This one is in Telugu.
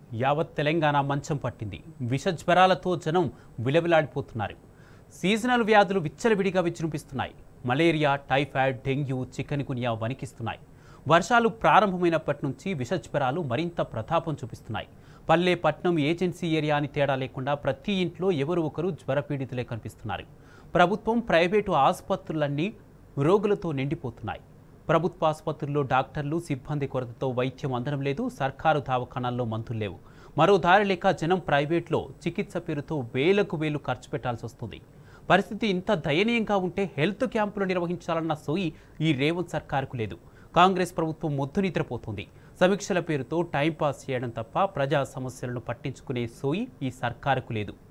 యావత్ తెలంగాణ మంచం పట్టింది విష జ్వరాలతో జనం విలవిలాడిపోతున్నారు సీజనల్ వ్యాధులు విచ్చలవిడిగా విజృంభిస్తున్నాయి malaria typhoid dengue chikungunya వణికిస్తున్నాయి వర్షాలు ప్రారంభమైనప్పటి నుంచి విష జ్వరాలు మరింత ప్రతాపం చూపిస్తున్నాయి పల్లె పట్నం ఏజెన్సీ ఏరియా అని తేడా లేకుండా ప్రతి ఇంట్లో ఎవరు ఒకరు జ్వరపీడితులే కనిపిస్తున్నారు ప్రభుత్వం ప్రైవేటు ఆసుపత్రులన్నీ రోగులతో నిండిపోతున్నాయి ప్రభుత్వ ఆసుపత్రుల్లో డాక్టర్లు సిబ్బంది కొరతతో వైద్యం అందడం లేదు సర్కారు దవాఖానాల్లో మందులు లేవు మరో దారి లేక జనం ప్రైవేట్లో చికిత్స పేరుతో వేలకు వేలు ఖర్చు పెట్టాల్సి వస్తుంది పరిస్థితి ఇంత దయనీయంగా ఉంటే హెల్త్ క్యాంపులు నిర్వహించాలన్న సోయి ఈ రేవంత్ సర్కారుకు లేదు కాంగ్రెస్ ప్రభుత్వం మొద్దు నిద్రపోతుంది సమీక్షల పేరుతో టైంపాస్ చేయడం తప్ప ప్రజా సమస్యలను పట్టించుకునే సోయి ఈ సర్కారుకు లేదు